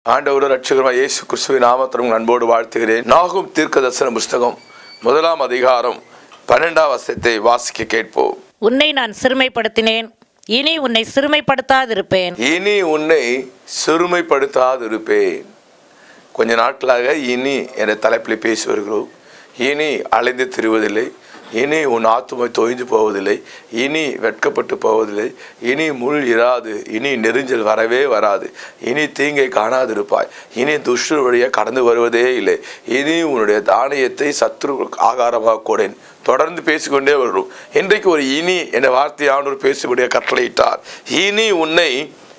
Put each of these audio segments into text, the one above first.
ஆண்டவர் ரட்சகரமாக இயேசு கிறிஸ்துவின் நாமத்திலும் அன்போடு வாழ்த்துகிறேன் நாகும் தீர்க்க தரிசன புஸ்தகம் முதலாம் அதிகாரம் பன்னெண்டாம் வசனத்தை வாசிக்க கேட்போம் உன்னை நான் சிறுமைப்படுத்தினேன் இனி உன்னை சிறுமைப்படுத்தாதிருப்பேன் இனி உன்னை சிறுமைப்படுத்தாதிருப்பேன் கொஞ்ச நாட்களாக இனி என்ற தலைப்பில் பேசி வருகிறோம் இனி அலைந்து திரிவதில்லை இனி உன் ஆத்துமை தொய்ந்து போவதில்லை இனி வெட்கப்பட்டு போவதில்லை இனி முள் இராது இனி நெரிஞ்சல் வரவே வராது இனி தீங்கை காணாதிருப்பாய் இனி துஷ்டு வழியாக கடந்து வருவதே இல்லை இனி உன்னுடைய தானியத்தை சத்ரு ஆகாரமாக கூடேன் தொடர்ந்து பேசிக்கொண்டே வருகிறோம் இன்றைக்கு ஒரு இனி என்ற வார்த்தை ஆண்டவர் பேசுபடியாக கட்டளையிட்டார் இனி உன்னை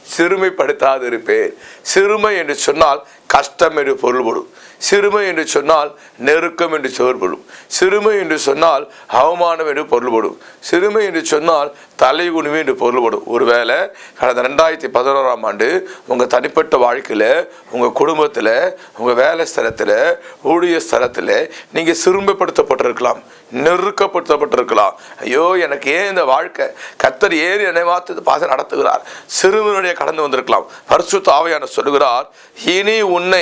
சிறுமைப்படுத்தாதிருப்பேன் சிறுமை என்று சொன்னால் கஷ்டம் என்று பொருள்படும் சிறுமை என்று சொன்னால் நெருக்கம் என்று பொருள்படும் சிறுமை என்று சொன்னால் அவமானம் என்று பொருள்படும் சிறுமை என்று சொன்னால் தலைகுனிவு என்று பொருள்படும் ஒருவேளை கடந்த ரெண்டாயிரத்தி பதினோராம் ஆண்டு உங்கள் தனிப்பட்ட வாழ்க்கையில் உங்கள் குடும்பத்தில் உங்கள் வேலை ஸ்தலத்தில் ஊழிய ஸ்தலத்தில் நீங்கள் சிறுமைப்படுத்தப்பட்டிருக்கலாம் நெருக்கப்படுத்தப்பட்டிருக்கலாம் ஐயோ எனக்கு ஏன் இந்த வாழ்க்கை கத்தர் ஏறி என்னை மாற்று பாச நடத்துகிறார் சிறுவனுடைய கடந்து வந்திருக்கலாம் பரிசுத்த ஆவையான சொல்லுகிறார் இனி உன்னை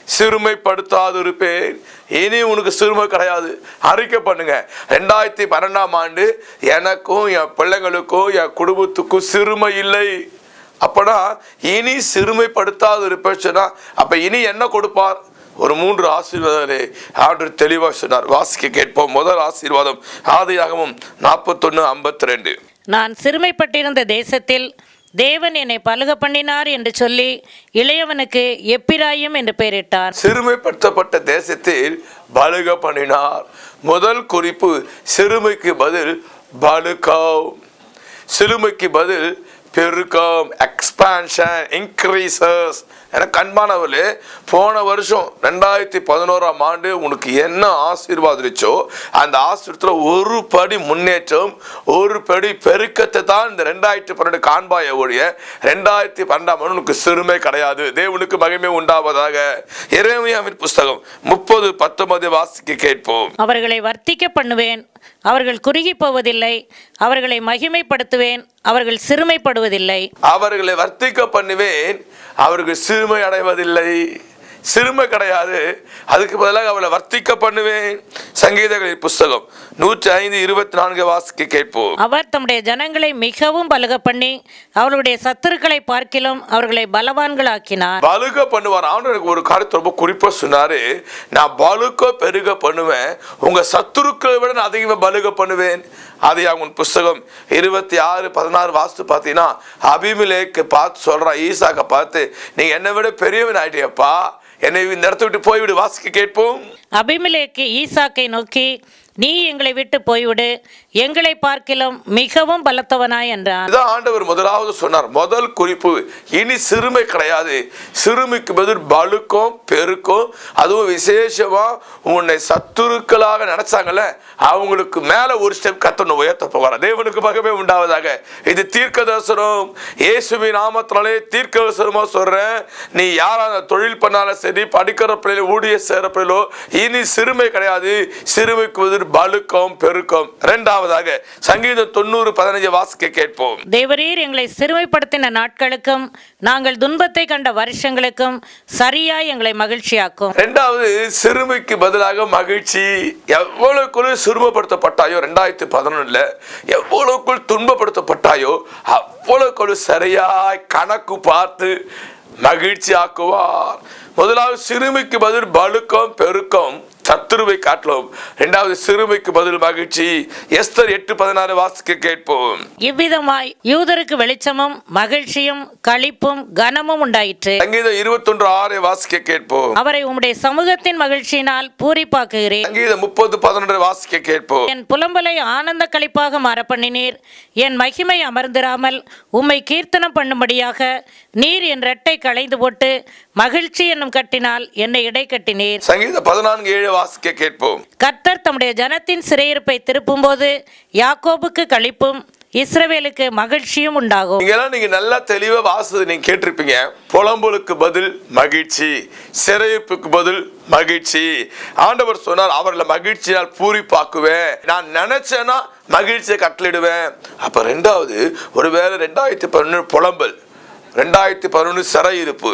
சிறுமைப்படுத்தாதிருப்பேன் இனி உனக்கு சிறுமை கிடையாது அறிக்கை பண்ணுங்க ரெண்டாயிரத்தி பன்னெண்டாம் ஆண்டு எனக்கும் என் பிள்ளைங்களுக்கும் என் குடும்பத்துக்கும் சிறுமை இல்லை அப்பனா இனி சிறுமைப்படுத்தாது இருப்பேன் சொன்னா அப்ப இனி என்ன கொடுப்பார் ஒரு மூன்று ஆசீர்வாதங்களை ஆண்டு தெளிவாக சொன்னார் வாசிக்க கேட்போம் முதல் ஆசீர்வாதம் ஆதியாகமும் நாற்பத்தொன்னு ஐம்பத்தி ரெண்டு நான் சிறுமைப்பட்டிருந்த தேசத்தில் தேவன் என்னை பலுக பண்ணினார் என்று சொல்லி இளையவனுக்கு எப்பிராயும் என்று பெயரிட்டார் சிறுமைப்படுத்தப்பட்ட தேசத்தில் பலுக பண்ணினார் முதல் குறிப்பு சிறுமைக்கு பதில் பலுக்கம் சிறுமைக்கு பதில் பெருக்கம் எக்ஸ்பான்ஷன் இன்க்ரீசஸ் எனக்கு அன்பானவர்களே போன வருஷம் ரெண்டாயிரத்தி பதினோராம் ஆண்டு உனக்கு என்ன ஆசீர்வாதம் இருந்துச்சோ அந்த ஆசீர்வாதத்தில் ஒரு படி முன்னேற்றம் ஒரு படி பெருக்கத்தை தான் இந்த ரெண்டாயிரத்தி பன்னெண்டு காண்பாய ஒழிய ரெண்டாயிரத்தி பன்னெண்டாம் ஆண்டு உனக்கு சிறுமை கிடையாது தேவனுக்கு மகிமை உண்டாவதாக இறைமையாவின் புஸ்தகம் முப்பது பத்தொன்பது வாசிக்க கேட்போம் அவர்களை வர்த்திக்க பண்ணுவேன் அவர்கள் குறுகி போவதில்லை அவர்களை மகிமைப்படுத்துவேன் அவர்கள் சிறுமைப்படுவதில்லை அவர்களை வர்த்திக்க பண்ணுவேன் அவர்கள் சிறுமை அடைவதில்லை சிறுமை கிடையாது அதுக்கு பதிலாக அவளை வர்த்திக்க பண்ணுவேன் சங்கீதங்களின் புஸ்தகம் நூற்றி ஐந்து இருபத்தி நான்கு வாசிக்க கேட்போம் அவர் தம்முடைய ஜனங்களை மிகவும் பலுக பண்ணி அவர்களுடைய சத்துருக்களை பார்க்கிலும் அவர்களை பலவான்களாக்கினார் பலுக பண்ணுவார் அவனு எனக்கு ஒரு காரியத்தை ரொம்ப குறிப்பா சொன்னாரு நான் பலுக்க பெருக பண்ணுவேன் உங்க சத்துருக்களை விட நான் அதிகமாக பலுக பண்ணுவேன் அதை அவங்க புஸ்தகம் இருபத்தி ஆறு பதினாறு வாஸ்து பார்த்தீங்கன்னா அபிமிலேக்கு பார்த்து சொல்றான் ஈசாக்க பார்த்து நீங்க என்னை விட பெரியவன் ஆயிட்டியப்பா என்னை இந்த இடத்த விட்டு போய்விடு வாசிக்க கேட்போம் அபிமெலேக்கு ஈசாக்கை நோக்கி நீ எங்களை விட்டு போய்விடு எங்களை பார்க்கிலும் மிகவும் பலத்தவனாய் என்றான் இதான் ஆண்டவர் முதலாவது சொன்னார் முதல் குறிப்பு இனி சிறுமை கிடையாது சிறுமைக்கு பதில் பலுக்கும் பெருக்கும் அதுவும் விசேஷமா உன்னை சத்துருக்களாக நினைச்சாங்கல்ல அவங்களுக்கு மேல ஒரு ஸ்டெப் கத்தனை உயர்த்த போகிறார் தேவனுக்கு மகமே உண்டாவதாக இது தீர்க்க தரிசனம் இயேசுவி நாமத்தினாலே தீர்க்க தரிசனமா சொல்றேன் நீ யாரா தொழில் பண்ணாலும் சரி படிக்கிற பிள்ளைகளோ ஊழிய சேர பிள்ளைகளோ இனி சிறுமை கிடையாது சிறுமைக்கு பதில் பலுக்கம் பெருக்கம் இரண்டாவதாக சங்கீதம் தொண்ணூறு பதினஞ்சு வாசிக்க கேட்போம் தேவரீர் எங்களை சிறுமைப்படுத்தின நாட்களுக்கும் நாங்கள் துன்பத்தை கண்ட வருஷங்களுக்கும் சரியாய் எங்களை மகிழ்ச்சியாக்கும் ரெண்டாவது சிறுமைக்கு பதிலாக மகிழ்ச்சி எவ்வளவுக்குள் சிறுமப்படுத்தப்பட்டாயோ ரெண்டாயிரத்தி பதினொன்னுல எவ்வளவுக்குள் துன்பப்படுத்தப்பட்டாயோ அவ்வளவுக்குள் சரியாய் கணக்கு பார்த்து மகிழ்ச்சி ஆக்குவார் முதலாவது சிறுமிக்கு பதில் பலுக்கம் பெருக்கம் சத்துருவை காட்டிலும் இரண்டாவது சிறுமைக்கு பதில் மகிழ்ச்சி எஸ்தர் எட்டு பதினாறு வாசிக்க கேட்போம் இவ்விதமாய் யூதருக்கு வெளிச்சமும் மகிழ்ச்சியும் களிப்பும் கனமும் உண்டாயிற்று சங்கீதம் இருபத்தொன்று ஆறை வாசிக்க கேட்போம் அவரை உம்முடைய சமூகத்தின் மகிழ்ச்சியினால் பூரிப்பாக்குகிறேன் சங்கீதம் முப்பது பதினொன்று வாசிக்க கேட்போம் என் புலம்பலை ஆனந்த களிப்பாக மாற பண்ணினீர் என் மகிமை அமர்ந்திராமல் உம்மை கீர்த்தனம் பண்ணும்படியாக நீர் என் ரெட்டை களைந்து போட்டு மகிழ்ச்சி என்னும் கட்டினால் என்னை இடை கட்டினீர் சங்கீதம் பதினான்கு ஏழு வாசிக்க கேட்போம் கர்த்தர் தம்முடைய ஜனத்தின் சிறையிருப்பை திருப்பும்போது யாக்கோபுக்கு களிப்பும் இஸ்ரவேலுக்கு மகிழ்ச்சியும் உண்டாகும் நீங்கெல்லாம் நீங்க நல்லா தெளிவா வாசது நீங்க கேட்டிருப்பீங்க புலம்பலுக்கு பதில் மகிழ்ச்சி சிறையிருப்புக்கு பதில் மகிழ்ச்சி ஆண்டவர் சொன்னார் அவர்களை மகிழ்ச்சியால் பூரிப்பாக்குவேன் நான் நினைச்சேன்னா மகிழ்ச்சியை கட்டளிடுவேன் அப்ப ரெண்டாவது ஒருவேளை ரெண்டாயிரத்தி பதினொன்று புலம்பல் ரெண்டாயிரத்தி பதினொன்று சிறையிருப்பு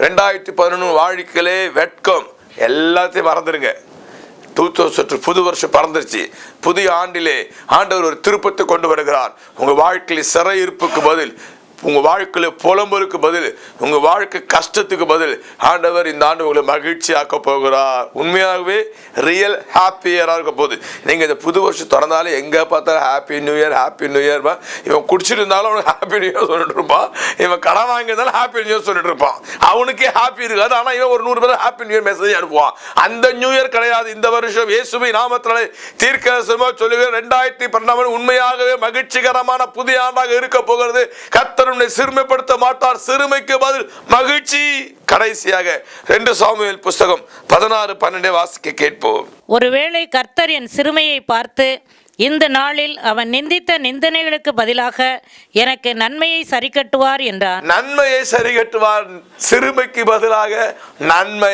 ரெண்டாயிரத்தி பதினொன்று வாழ்க்கையிலே வெட்கம் எல்லாத்தையும் மறந்துடுங்க டூ தௌசண்ட் புது வருஷம் பறந்துருச்சு புதிய ஆண்டிலே ஆண்டவர் ஒரு திருப்பத்தை கொண்டு வருகிறார் உங்க வாழ்க்கையில சிறை இருப்புக்கு பதில் உங்க வாழ்க்கையில புலம்பலுக்கு பதில் உங்க வாழ்க்கை கஷ்டத்துக்கு பதில் ஆண்டவர் இந்த ஆண்டு உங்களை மகிழ்ச்சியாக்க போகிறார் உண்மையாகவே ரியல் ஹாப்பியரா இருக்க போகுது நீங்க இந்த புது வருஷம் திறந்தாலும் எங்க பார்த்தாலும் happy new year happy new year இவன் குடிச்சிட்டு இருந்தாலும் அவனுக்கு ஹாப்பி நியூ இயர் சொல்லிட்டு இருப்பான் இவன் கடன் வாங்கியிருந்தாலும் ஹாப்பி நியூ இயர் சொல்லிட்டு இருப்பான் அவனுக்கே ஹாப்பி இருக்காது ஆனா இவன் ஒரு நூறு பேர் ஹாப்பி நியூ இயர் மெசேஜ் அனுப்புவான் அந்த நியூ இயர் கிடையாது இந்த வருஷம் இயேசுவை நாமத்தினாலே தீர்க்கதரிசனமா சொல்லுகிறேன் ரெண்டாயிரத்தி பன்னெண்டாம் உண்மையாகவே மகிழ்ச்சிகரமான புதிய ஆண்டாக இருக்க போகிறது கர்த்தர் உன்னை சிறுமைப்படுத்த மாட்டார் சிறுமைக்கு பதில் மகிழ்ச்சி கடைசியாக ரெண்டு சாமுவேல் புஸ்தகம் பதினாறு பன்னெண்டே வாசிக்க கேட்போம் ஒருவேளை கர்த்தர் என் சிறுமையை பார்த்து இந்த நாளில் அவன் நிந்தித்த நிந்தனைகளுக்கு பதிலாக எனக்கு நன்மையை சரிக்கட்டுவார் என்றான் நன்மையை சரி கட்டுவார் சிறுமைக்கு பதிலாக நன்மை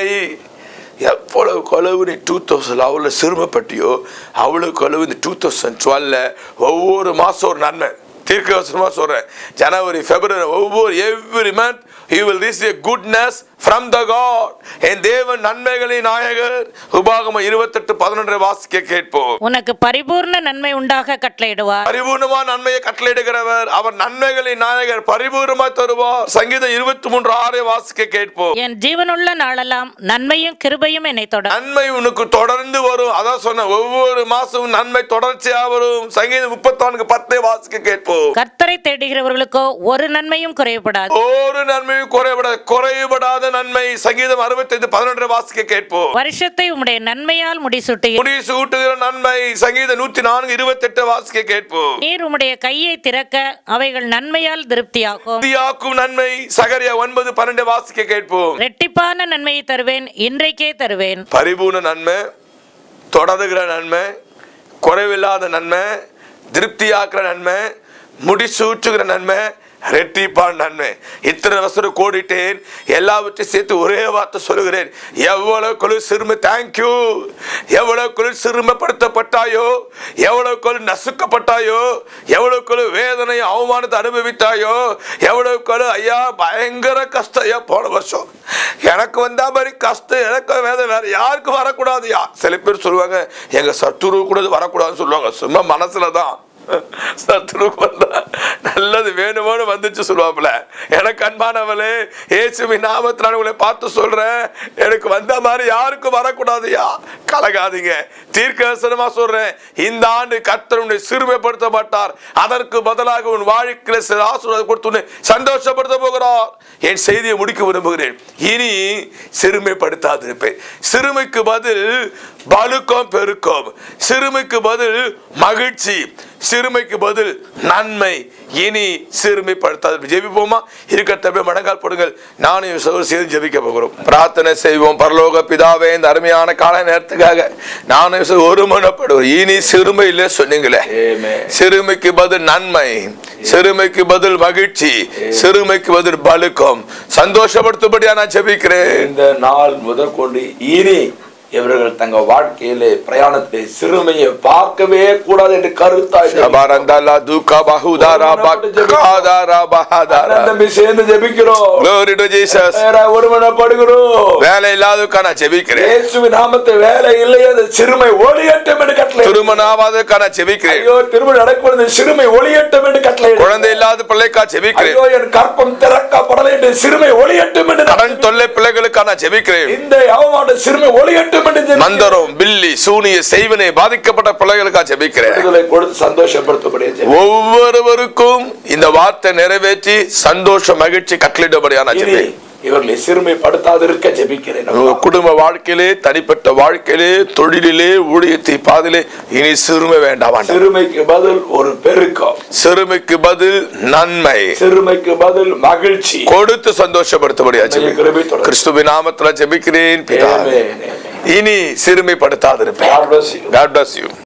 எவ்வளவு கொலவு நீ டூ தௌசண்ட் அவ்வளோ சிறுமைப்பட்டியோ அவ்வளோ கொலவு இந்த டூ தௌசண்ட் டுவெல்ல ஒவ்வொரு மாதம் ஒரு நன்மை தீர்க்கவசனமாக சொல்கிறேன் ஜனவரி பிப்ரவரி ஒவ்வொரு every month you will receive a goodness from the God என் தேவன் நன்மைகளின் நாயகர் உபாகம இருபத்தெட்டு பதினொன்றை வாசிக்க கேட்போம் உனக்கு பரிபூர்ண நன்மை உண்டாக கட்டளையிடுவார் பரிபூர்ணமா நன்மையை கட்டளையிடுகிறவர் அவர் நன்மைகளின் நாயகர் பரிபூர்ணமா தருவார் சங்கீதம் இருபத்தி மூன்று ஆறை வாசிக்க கேட்போம் என் ஜீவனுள்ள நாளெல்லாம் நன்மையும் கிருபையும் என்னை தொடரும் நன்மை உனக்கு தொடர்ந்து வரும் அதான் சொன்ன ஒவ்வொரு மாசமும் நன்மை தொடர்ச்சியா வரும் சங்கீதம் முப்பத்தி நான்கு பத்தை வாசிக்க கேட்போம் கர்த்தரை தேடுகிறவர்களுக்கோ ஒரு நன்மையும் குறைவுபடாது ஒரு நன்மையும் குறைபட குறைபடாத நன்மை சங்கீதம் அறுபத்தைந்து பதினொன்றை வாசிக்க கேட்போம் வருஷத்தை உம்முடைய நன்மையால் முடிசூட்டுகிறீர் முடி சூட்டுகிற நன்மை சங்கீதம் நூத்தி நான்கு இருபத்தெட்டு வாசிக்க கேட்போம் நீர் உம்முடைய கையை திறக்க அவைகள் நன்மையால் திருப்தியாகும் உறுதியாக்கும் நன்மை சகரியா ஒன்பது பன்னெண்டு வாசிக்க கேட்போம் ரெட்டிப்பான நன்மையை தருவேன் இன்றைக்கே தருவேன் பரிபூர்ண நன்மை தொடருகிற நன்மை குறைவில்லாத நன்மை திருப்தியாக்குற நன்மை முடிசூற்றுகிற நன்மை ரெட்டிப்பான் நன்மை இத்தனை வருஷம் கோடிட்டேன் எல்லாவற்றையும் சேர்த்து ஒரே வார்த்தை சொல்லுகிறேன் எவ்வளவு குழு சிறுமை தேங்க்யூ எவ்வளவு குழு சிறுமைப்படுத்தப்பட்டாயோ எவ்வளவு குழு நசுக்கப்பட்டாயோ எவ்வளவு குழு வேதனை அவமானத்தை அனுபவித்தாயோ எவ்வளவு குழு ஐயா பயங்கர கஷ்டம் ஐயா போன வருஷம் எனக்கு வந்தா மாதிரி கஷ்டம் எனக்கு வேதனை வேற யாருக்கும் வரக்கூடாதுயா சில பேர் சொல்லுவாங்க எங்க சத்துரு கூட இது வரக்கூடாதுன்னு சொல்லுவாங்க சும்மா மனசுல தான் சத்துருக்கு வந்தா நல்லது வேணுமோன்னு வந்துச்சு சொல்லுவாப்புல எனக்கு அன்பானவளே ஏசுவி நாமத்தினால உங்களை பார்த்து சொல்றேன் எனக்கு வந்த மாதிரி யாருக்கும் வரக்கூடாதுயா கலகாதீங்க தீர்க்கதரிசனமா சொல்றேன் இந்த ஆண்டு கர்த்தர் உன்னை சிறுமைப்படுத்த மாட்டார் அதற்கு பதிலாக உன் வாழ்க்கையில சில ஆசீர்வாதம் கொடுத்து உன்னை சந்தோஷப்படுத்த போகிறார் என் செய்தியை முடிக்க விரும்புகிறேன் இனி சிறுமைப்படுத்தாதிருப்பேன் சிறுமைக்கு பதில் பலுக்கம் பெருக்கம் சிறுமைக்கு பதில் மகிழ்ச்சி சிறுமைக்கு பதில் நன்மை இனி சிறுமைப்படுத்தாது ஜெபிப்போமா இருக்கிற மடங்கால் போடுங்கள் நானும் சகோதரர் சேர்ந்து ஜெபிக்க போகிறோம் பிரார்த்தனை செய்வோம் பரலோக பிதாவே இந்த அருமையான கால நேரத்துக்காக நானும் சகோதரர் ஒருமனப்படுவோம் இனி சிறுமை இல்லை சொன்னீங்களே சிறுமைக்கு பதில் நன்மை சிறுமைக்கு பதில் மகிழ்ச்சி சிறுமைக்கு பதில் பலுக்கம் சந்தோஷப்படுத்தும்படியா நான் ஜெபிக்கிறேன் இந்த நாள் முதற்கொண்டு இனி இவர்கள் தங்க வாழ்க்கையிலே பிரயாணத்தை சிறுமையை பார்க்கவே கூடாது என்று கருத்தாய் Shabarandala duka bahudara bakadara bahadara. தம்பி சேர்ந்து ஜெபிக்கிறோம் Glory to Jesus. நேராய் ஒருமனப்படுகிறோம் வேலை இல்லாததுக்கா நான் ஜெபிக்கிறேன் இயேசுவின் நாமத்தை வேலை இல்லை அது சிறுமை ஒளியட்டும் என்று கட்டளை திருமணம் ஆகாததுக்கா நான் ஜெபிக்கிறேன் ஐயோ திருமணம் நடக்கிறது சிறுமை ஒளியட்டும் என்று கட்டளை குழந்தை இல்லாத பிள்ளைக்கா ஜெபிக்கிறேன் ஐயோ என் கற்பம் திறக்கப்படலை என்று சிறுமை ஒளியட்டும் என்று கடன் தொல்லை பிள்ளைகளுக்கா நான் ஜெபிக்கிறேன் இந்த அவமான சிறுமை ஒளியட்டும் என்று ஜெபிக்கிறேன். மந்தரம் பில்லி சூனிய செய்வனை பாதிக்கப்பட்ட பிள்ளைகளுக்கா ஜெபிக்கிறேன் விடுதலை கொடுத்து சந்தோஷப்படுத்தப்படிய ஜெபம். ஒவ்வொருவருக்கும் இந்த வார்த்தை நிறைவேற்றி சந்தோஷ மகிழ்ச்சி கட்டளிடபடியா நான் இனி ஜெபிக்கிறேன் இவர்களை சிறுமைப்படுத்தாதிருக்க ஜெபிக்கிறேன் உங்க குடும்ப வாழ்க்கையிலே தனிப்பட்ட வாழ்க்கையிலே தொழிலிலே ஊழியத்தை பாதிலே இனி சிறுமை வேண்டாம் ஆண்டவரே. சிறுமைக்கு பதில் ஒரு பெருக்கம் சிறுமைக்கு பதில் நன்மை சிறுமைக்கு பதில் மகிழ்ச்சி கொடுத்து சந்தோஷப்படுத்தபடியா ஜெபிக்கிறேன். கிருபை தொடரும். கிறிஸ்துவின் நாமத்துல ஜெபிக்கிறேன் பிதாவே. Amen, amen. இனி சிறுமைப்படுத்தாதிருப்பேன் God bless you. God bless you